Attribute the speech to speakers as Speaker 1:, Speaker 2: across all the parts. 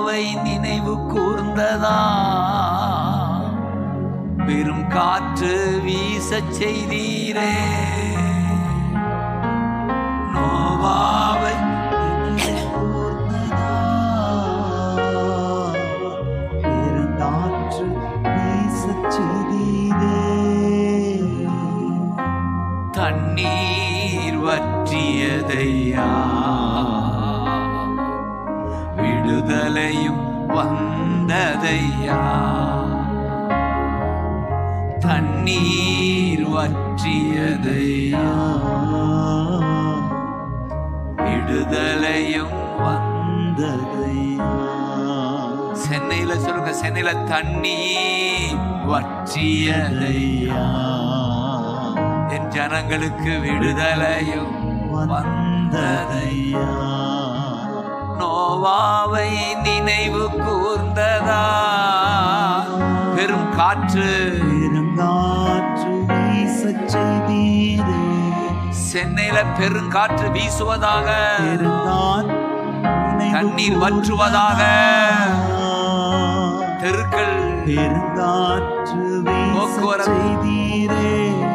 Speaker 1: நோவாவை நினைவு கூர்ந்ததா பெரும் காற்று வீசச் செய்தீரே நோவாவை
Speaker 2: பெருங்காற்று வீசச் செய்தீரே.
Speaker 1: தண்ணீர் வற்றியதையா விடுதலையும் வந்ததையா தண்ணீர் வற்றியதையா விடுதலையும் வந்ததையா சென்னையில சொல்லுங்க சென்னையில தண்ணீர் வற்றியதையா என் ஜனங்களுக்கு விடுதலையும் வந்ததையா நோவாவை நினைவு கூர்ந்ததா பெரும் காற்று
Speaker 2: பெருங்காற்று வீசச் செய்தீரே.
Speaker 1: சென்னையில பெருங்காற்று வீசுவதாக
Speaker 2: பெருங்காற்று நினைவு
Speaker 1: தண்ணீர் வற்றுவதாக
Speaker 2: கூர்ந்ததா.
Speaker 1: தெருக்கள்
Speaker 2: பெருங்காற்று வீசச்
Speaker 1: போக்குவரத்து.
Speaker 2: செய்தீரே.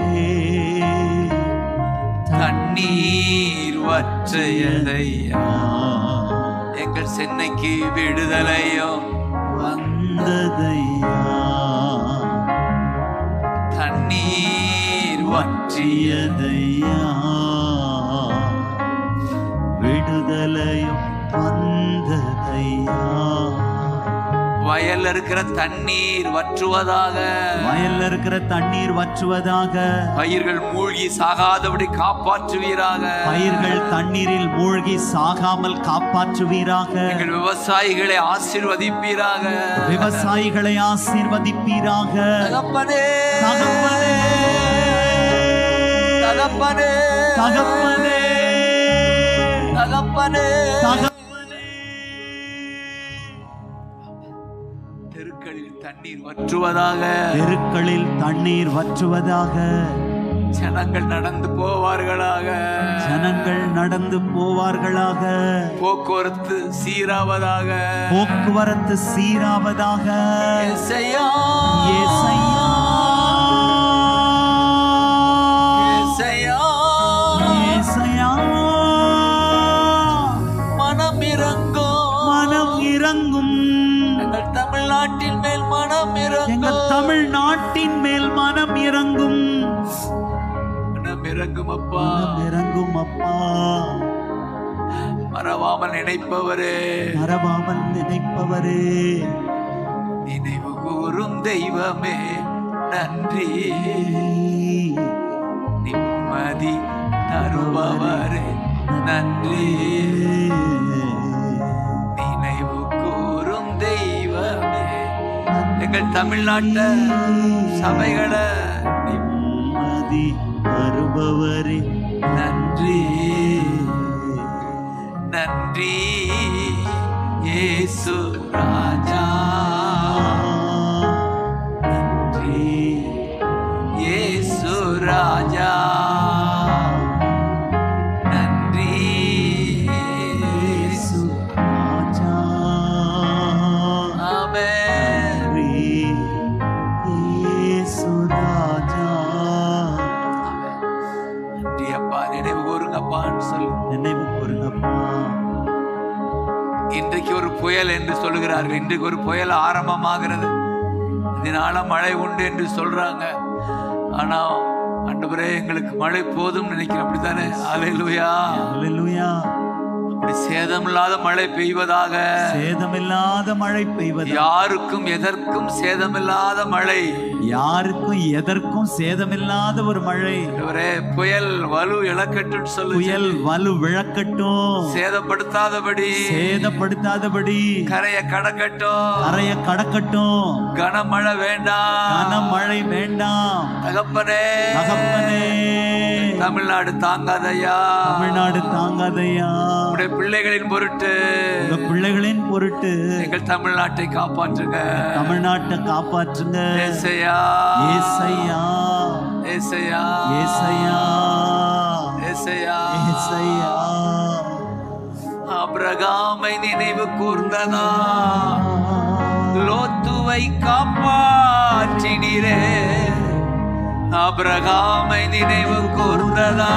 Speaker 1: தண்ணீர் வற்றையதையா எங்கள் சென்னைக்கு விடுதலையும்
Speaker 2: வந்ததையா
Speaker 1: தண்ணீர் வற்றிய
Speaker 2: வற்றியதையா விடுதலையும் வந்ததையா
Speaker 1: வயல்ல இருக்கிற தண்ணீர் வற்றுவதாக
Speaker 2: வயல்ல இருக்கிற தண்ணீர் வற்றுவதாக
Speaker 1: பயிர்கள் மூழ்கி சாகாதபடி காப்பாற்றுவீராக
Speaker 2: பயிர்கள் தண்ணீரில் மூழ்கி சாகாமல் காப்பாற்றுவீராக
Speaker 1: எங்கள் விவசாயிகளை ஆசீர்வதிப்பீராக
Speaker 2: விவசாயிகளை ஆசீர்வதிப்பீராக
Speaker 1: தகப்பனே
Speaker 2: தகப்பனே
Speaker 1: தகப்பனே
Speaker 2: தகப்பனே
Speaker 1: தகப்பனே
Speaker 2: தகப்பனே
Speaker 1: தெருக்களில் தண்ணீர் வற்றுவதாக
Speaker 2: தெருக்களில் தண்ணீர் வற்றுவதாக
Speaker 1: ஜனங்கள் நடந்து போவார்களாக
Speaker 2: ஜனங்கள் நடந்து போவார்களாக
Speaker 1: போக்குவரத்து சீராவதாக
Speaker 2: போக்குவரத்து சீராவதாக
Speaker 1: ஏசையா
Speaker 2: ஏசையா
Speaker 1: ஏசையா
Speaker 2: ஏசையா
Speaker 1: மனம் இறங்கும்
Speaker 2: மனம் இறங்கும்
Speaker 1: எங்கள் தமிழ்நாட்டின் மேல் மனம்
Speaker 2: எங்கள்
Speaker 1: இறங்கும்
Speaker 2: தமிழ்நாட்டின் மேல் மனம் இறங்கும்
Speaker 1: மனம் இறங்கும் அப்பா
Speaker 2: மனம் இறங்கும் அப்பா
Speaker 1: மறவாமல் நினைப்பவரே
Speaker 2: மறவாமல் நினைப்பவரே
Speaker 1: நினைவு கூறும் தெய்வமே நன்றி நிம்மதி தருபவரே நன்றி நினைவு கூறும் தெய்வமே எங்கள் தமிழ்நாட்ட சபைகளை
Speaker 2: நிம்மதி தருபவரே
Speaker 1: நன்றி நன்றி இயேசு ராஜா நன்றி இயேசு ராஜா நன்றி இயேசு
Speaker 2: ராஜா
Speaker 1: ஆமென்
Speaker 2: நன்றி, இயேசு ராஜா
Speaker 1: நன்றி அப்பா நினைவு கூறுங்கப்பான்னு சொல்லு
Speaker 2: நினைவு கூறுங்கப்பா
Speaker 1: இன்றைக்கு ஒரு புயல் என்று சொல்லுகிறார்கள் இன்றைக்கு ஒரு புயல் ஆரம்பமாகிறது இதனால மழை உண்டு என்று சொல்றாங்க ஆனா ஆண்டவரே எங்களுக்கு மழை போதும் நினைக்கிறேன் அப்படித்தானே அலையிலுயா
Speaker 2: அல்லேலூயா
Speaker 1: அப்படி சேதமில்லாத மழை பெய்வதாக
Speaker 2: சேதமில்லாத மழை பெய்வது
Speaker 1: யாருக்கும் எதற்கும் சேதமில்லாத மழை
Speaker 2: யாருக்கும் எதற்கும் சேதமில்லாத ஒரு மழை
Speaker 1: ஆண்டவரே புயல் வலு இழக்கட்டும் சொல்லு
Speaker 2: புயல் வலு விழக்கட்டும்
Speaker 1: சேதப்படுத்தாதபடி
Speaker 2: சேதப்படுத்தாதபடி
Speaker 1: கரையை கடக்கட்டும்
Speaker 2: கரைய கடக்கட்டும்
Speaker 1: கனமழை வேண்டாம்
Speaker 2: கனமழை வேண்டாம்
Speaker 1: தகப்பனே
Speaker 2: தகப்பனே
Speaker 1: தமிழ்நாடு தாங்காதையா
Speaker 2: தமிழ்நாடு தாங்காதையா
Speaker 1: உடைய பிள்ளைகளின் பொருட்டு
Speaker 2: உங்க பிள்ளைகளின் பொருட்டு
Speaker 1: எங்கள் தமிழ்நாட்டை காப்பாற்றுங்க
Speaker 2: தமிழ்நாட்டை காப்பாற்றுங்க
Speaker 1: ஏசையா
Speaker 2: ஏசையா
Speaker 1: ஏசையா
Speaker 2: ஏசையா
Speaker 1: ஏசையா
Speaker 2: ஏசையா
Speaker 1: ஆபிரகாமை நினைவு கூர்ந்ததா லோத்துவை காப்பாற்றினீரே ஆபிரகாமை நினைவு கூர்ந்ததா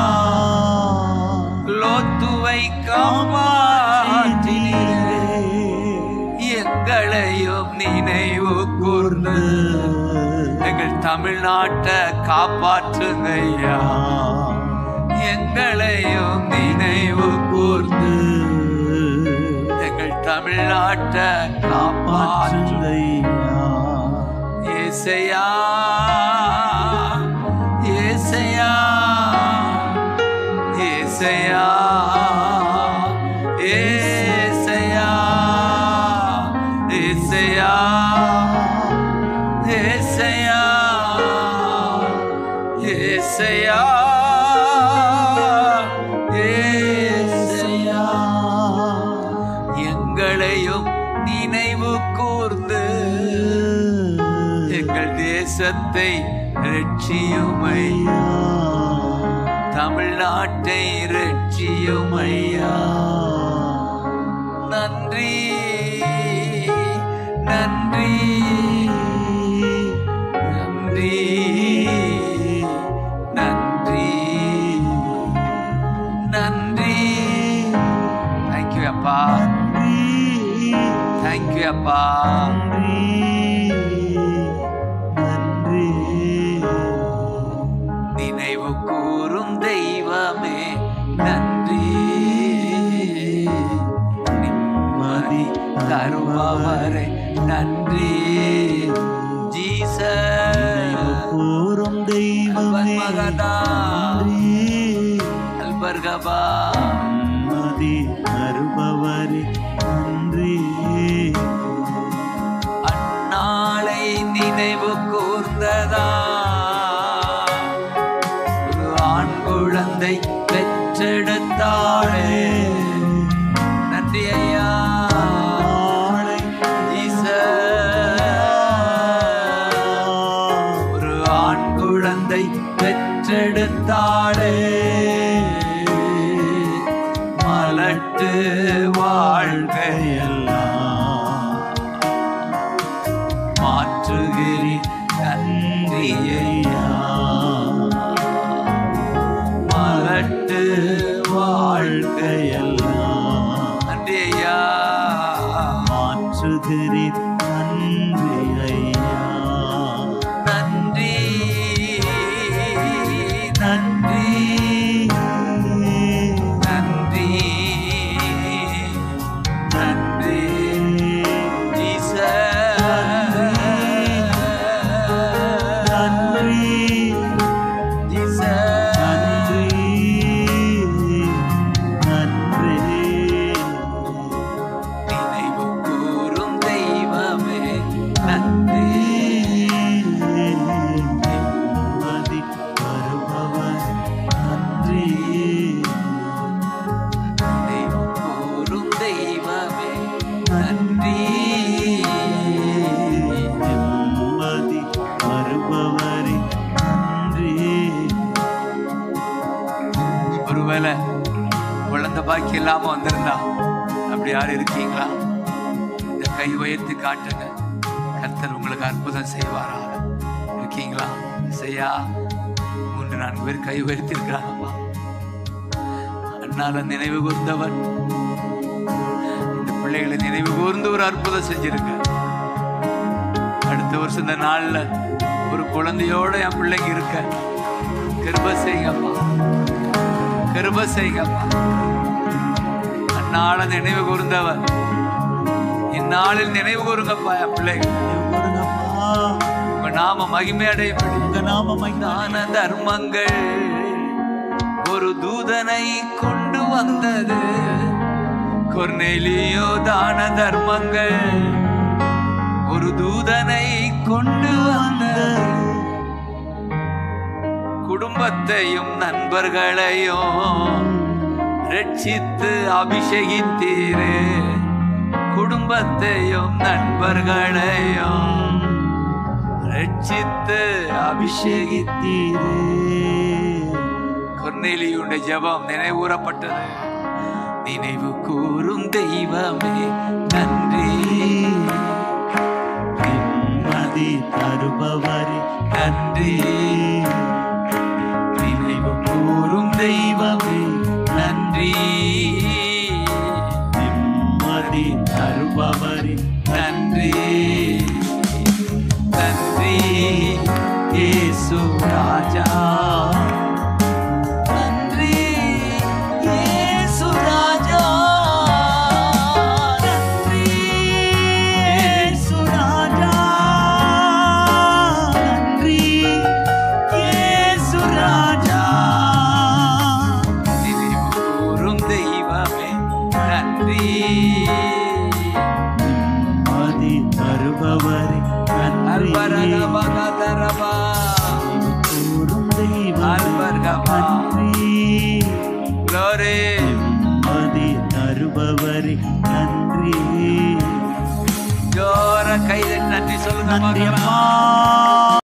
Speaker 1: லோத்துவை காப்பாற்றினீரே எங்களையும் நினைவு கூர்ந்து எங்கள் தமிழ்நாட்டை காப்பாற்றுங்க ஐயா எங்களையும் நினைவு கூர்ந்து எங்கள் தமிழ்நாட்டை காப்பாற்று ஏசையா ஏசையா ஏசையா ஏசையா ஏசையா ஏசையா ஏசையா ஏசையா எங்களையும் நினைவு கூர்ந்து எங்கள் தேசத்தை ரட்சியுமையா தமிழ்நாட்டை ரட்சியுமையா நன்றி நன்றி நன்றி நன்றி நன்றி தேங்க்யூ அப்பா தேங்க்யூ அப்பா நினைவு கூறும் தெய்வமே நன்றி நிம்மதி தருபவரே நன்றி ஜீச
Speaker 2: கூறும் தெய்வமே
Speaker 1: மகதா
Speaker 2: நன்றி.
Speaker 1: அல்பர்கபா
Speaker 2: மதி அருபவரே நன்றி
Speaker 1: அந்நாளை நினைவு கூர்ந்ததா ஒரு ஆண் குழந்தை பெற்றெடுத்தாளே நன்றி ஐயா
Speaker 2: நாளை
Speaker 1: ஒரு ஆண் குழந்தை பெற்றெடுத்தாளே மலட்டு வாழ்க்கையெல்லாம் மாற்றுகிறேன் நன்றி ஐயா மலட்டு வாழ்க்கையெல்லாம் நன்றி ஐயா
Speaker 2: மாற்றுகிறீர் நன்றி ஐயா
Speaker 1: நன்றி நன்றி நன்றி நன்றி ஜீசஸ்
Speaker 2: நன்றி
Speaker 1: ஜீசஸ்
Speaker 2: நன்றி
Speaker 1: நினைவு கூறும் தெய்வமே நன்றி
Speaker 2: நிம்மதி வருபவர் நன்றி
Speaker 1: நினைவு கூறும் தெய்வமே நன்றி
Speaker 2: நிம்மதி வருபவரே நன்றி
Speaker 1: ஒருவேளை குழந்தை பாக்கி இல்லாம வந்திருந்தா அப்படி யாரும் இருக்கீங்களா இந்த கை உயர்த்தி காட்டுங்க கர்த்தர் உங்களுக்கு அற்புதம் செய்வாராக இருக்கீங்களா செய்யா மூன்று நான்கு பேர் கை உயர்த்தி இருக்கிறாங்கப்பா அண்ணால நினைவு கூர்ந்தவர் இந்த பிள்ளைகளை நினைவு கூர்ந்து ஒரு அற்புதம் செஞ்சிருக்க அடுத்த வருஷம் இந்த நாள்ல ஒரு குழந்தையோட என் பிள்ளைங்க இருக்க கிருப செய்யுங்கப்பா கிருப செய்யுங்கப்பா அந்நாள நினைவு கூர்ந்தவர் இந்நாளில் நினைவு கூறுங்கப்பா என் பிள்ளைகள்
Speaker 2: கொடுங்கப்பா
Speaker 1: உங்க நாம மகிமை அடையப்படி
Speaker 2: உங்க நாம மைந்தான
Speaker 1: தான தர்மங்கள் ஒரு தூதனை கொண்டு வந்தது கொர்நேலியோ தான தர்மங்கள் ஒரு தூதனை கொண்டு வந்தது குடும்பத்தையும் நண்பர்களையும் ரட்சித்து அபிஷேகித்தீரே குடும்பத்தையும் நண்பர்களையும் ரட்சித்து அபிஷேகித்தீரே கொர்நேலியுடைய ஜெபம் நினைவூரப்பட்டது நினைவு கூறும் தெய்வமே நன்றி
Speaker 2: நிம்மதி தருபவரே
Speaker 1: நன்றி நினைவு கூறும் தெய்வமே நன்றி
Speaker 2: நிம்மதி தருபவரே
Speaker 1: நன்றி நன்றி இயேசு ராஜா நன்றி இயேசு ராஜா நன்றி இயேசு ராஜா
Speaker 2: நன்றி இயேசு ராஜா
Speaker 1: நினைவு கூறும் தெய்வமே நன்றி
Speaker 2: நிம்மதி தருபவரே நன்றி
Speaker 1: அல்பரகபகதரபா
Speaker 2: கூறும் தெய்வம்
Speaker 1: அல்பர்கபா
Speaker 2: நன்றி
Speaker 1: Glory.
Speaker 2: நிம்மதி தருபவரே நன்றி
Speaker 1: ஜோர கைதை நன்றி சொல்லுங்க
Speaker 2: நன்றி
Speaker 1: பார்க்கலாம்.
Speaker 2: அம்மா